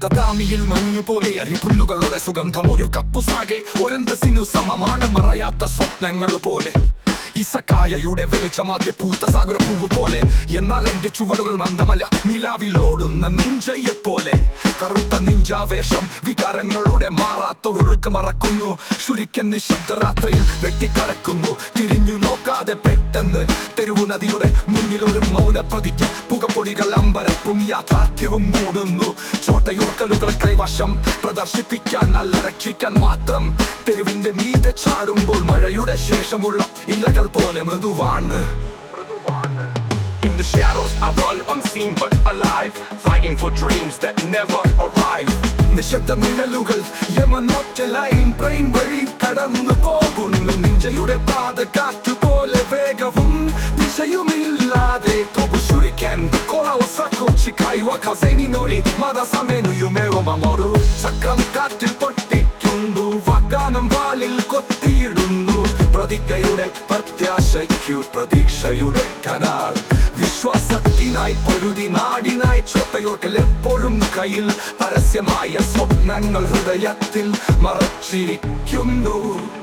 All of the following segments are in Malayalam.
തതാമിയിൽ മഞ്ഞു പോലെ അരിപുല്ലുകളുടെ സുഗന്ധം ഒരു കപ്പു സാകെ ഒരന്തസിനു സമമാണ് മറയാത്ത സ്വപ്നങ്ങൾ പോലെ ഇസക്കായയുടെ വെളിച്ചമാദ്യ പൂത്ത സാഗര പൂവ് പോലെ എന്നാൽ എന്റെ ചുവടുകൾ മന്ദമല്ല നിലാവിലോടുന്ന നിഞ്ചയെ പോലെ കറുത്ത നിഞ്ചാവേഷം വികാരങ്ങളുടെ മാറാത്ത ഒഴുക്ക് മറക്കുന്നു ശുരിക്കൻ നിശബ്ദരാത്രിയിൽ വെട്ടിക്കടക്കുന്നു തിരിഞ്ഞു നോക്കാതെ പെട്ടെന്ന് തെരുവു നദിയുടെ മുന്നിൽ ഒരു മൗന പ്രതിജ്ഞ പുകപ്പൊടികൾ അമ്പരപ്പും യാഥാർത്ഥ്യവും മൂടുന്നു ചോട്ടയൂർക്കലുകൾ കൈവശം പ്രദർശിപ്പിക്കാൻ നല്ല രക്ഷിക്കാൻ മാത്രം തെരുവിന്റെ മീതെ ചാടുമ്പോൾ മഴയുടെ ശേഷമുള്ള ഇലകൾ പോലെ മൃദുവാണ് In the shadows, I run unseen but alive, fighting for dreams that never arrive. നിശബ്ദ നിഴലുകൾ യമനൊറ്റലൈൻ ബ്രെയിൻ വഴി കടന്നു പോകുന്നു നിഞ്ചയുടെ പാത കാറ്റുപോലെ വേഗവും ദിശയുമില്ലാതെ തൊബുശുരിക്കാൻ കൊളവസക്കൊച്ചിക്കായി വക്കസേനി നോരി മതസമേനു യുമേവ മമോരു ചക്രം കാറ്റിൽ പൊട്ടിക്കുന്നു വാഗ്ദാനം വാലിൽ കൊത്തിയിടുന്നു പ്രതിജ്ഞയുടെ പ്രത്യാശയ്ക്കു പ്രതീക്ഷയുടെ കനാൾ വിശ്വാസത്തിനായി പൊരുതി നാടിനായി ചോട്ടയോർക്കൽ എപ്പോഴും കയ്യിൽ പരസ്യമായ സ്വപ്നങ്ങൾ ഹൃദയത്തിൽ മറച്ചിരിക്കുന്നു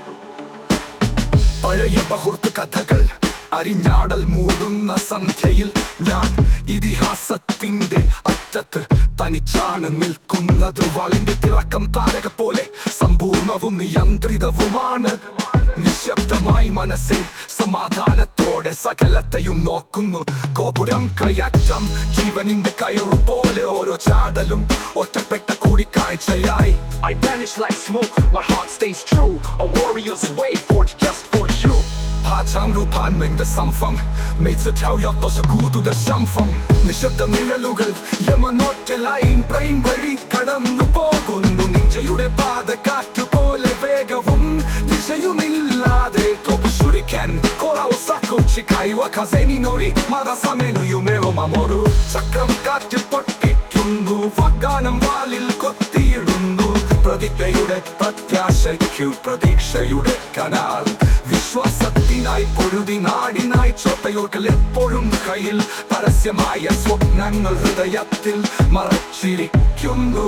പഴയ ബഹുർത്ത് കഥകൾ അരിഞ്ഞാടൽ മൂടുന്ന സന്ധ്യയിൽ ഞാൻ ഇതിഹാസത്തിന്റെ അറ്റത്ത് തനിച്ചാണ് നിൽക്കുന്നത് വാളിന്റെ തിളക്കം താരക പോലെ സമ്പൂർണവും നിയന്ത്രിതവുമാണ് നിശബ്ദമായി മനസ്സിൽ സമാധാനത്തോടെ സകലത്തെയും നോക്കുന്നു ഗോപുരം കയ്യാറ്റം ജീവനിന്റെ കയറു പോലെ ഓരോ ചാടലും ഒറ്റപ്പെട്ട കൂടിക്കാഴ്ചയായി I vanish like smoke, my heart stays true. A warrior's way forged just for you. 爬长路攀命的上方，每次跳跃都是孤独的相逢。你舍得നിഴലുകൾ യമനൊറ്റലൈൻ ബ്രെയിൻ വഴി കടന്നു പോകുന്നു നിഞ്ചയുടെ പാത കാറ്റുപോലെ വേഗവും ദിശയുമില്ലാതെ തൊബുശുരിക്കാൻ കൊളവസക്കൊച്ചിക്കായി വക്കസേനി നോരി മതസമേനു യുമേവ മമോരു ചക്രം കാറ്റിൽ പൊട്ടിക്കുന്നു വാഗ്ദാനം വാലിൽ കൊത്തിയിടുന്നു പ്രതിജ്ഞയുടെ പ്രത്യാശയ്ക്കു പ്രതീക്ഷയുടെ കനാൽ വിശ്വാസത്തിനായി പൊഴുതി നാടിനായി ചോട്ടയോർക്കൽ എപ്പോഴും കയ്യിൽ പരസ്യമായ സ്വപ്നങ്ങൾ ഹൃദയത്തിൽ മറച്ചിരിക്കുന്നു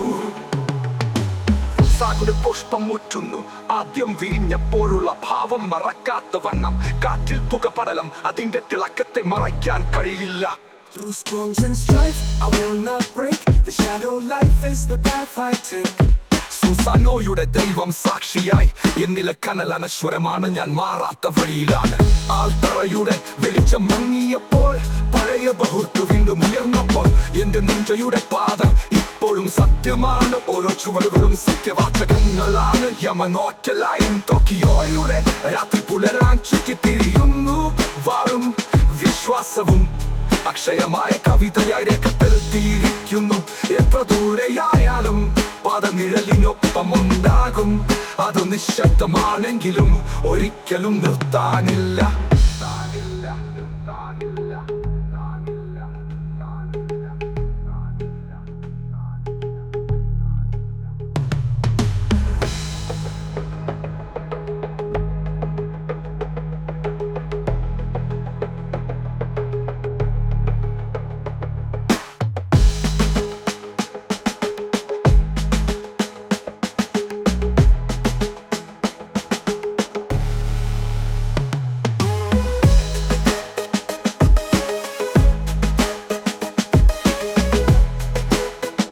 സാഗുര പുഷ്പം മുറ്റുന്നു ആദ്യം വിരിഞ്ഞപ്പോഴുള്ള ഭാവം മറക്കാത്ത വണ്ണം കാറ്റിൽ പുകപടലം അതിന്റെ തിളക്കത്തെ മറയ്ക്കാൻ കഴിയില്ല Through storms and strife, I will not break. The shadow life is the path I take. സുസാനോയുടെ ദൈവം സാക്ഷിയായി എന്നിലെ കനൽ അനശ്വരമാണ് ഞാൻ മാറാത്ത വഴിയിലാണ് ആൽത്തറയുടെ വെളിച്ചം മങ്ങിയപ്പോൾ പഴയ ബഹുത്തു വീണ്ടും ഉയർന്നപ്പോൾ എന്റെ നെഞ്ചയുടെ പാദം ഇപ്പോഴും സത്യമാണ് ഓരോ ചുവടുകളും സത്യവാചകങ്ങളാണ് യമനോറ്റലായും ടോക്കിയോയുടെ രാത്രി പുലരാൻ ചുറ്റി തിരിയുന്നു വാഴും വിശ്വാസവും അക്ഷയമായ കവിതയായി രേഖപ്പെടുത്തിയിരിക്കുന്നു എത്ര ദൂരെയായാലും പദനിഴലിനൊപ്പം ഉണ്ടാകും അത് നിശബ്ദമാണെങ്കിലും ഒരിക്കലും നിർത്താനില്ല